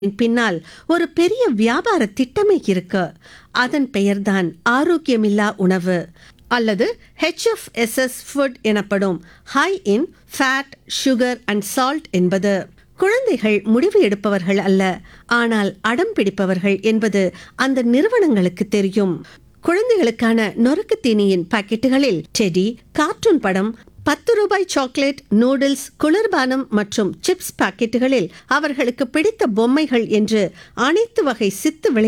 பின்னால் ஒரு பெரிய வியாபார திட்டமே இருக்கு அதன் பெயர்தான் ஆரோக்கியமில்லா உணவு அல்லது HFSS ஃபுட் எனப்படும் high in fat sugar and salt என்பது குழந்தைகள் முடிவு எடுப்பவர்கள் அல்ல ஆனால் அடம் பிடிப்பவர்கள் என்பது அந்த நிறுவனங்களுக்கு தெரியும் குழந்தைகளுக்கான நொறுக்கு தீனியின் பாக்கெட்டுகளில் டெடி கார்ட்டூன் படம் பத்து ரூபாய் சாக்லேட் நூடுல்ஸ் குளிர்பானம் மற்றும் சிப்ஸ் பாக்கெட்டுகளில் அவர்களுக்கு பிடித்த பொம்மைகள் என்று அனைத்து வகை சித்து விளை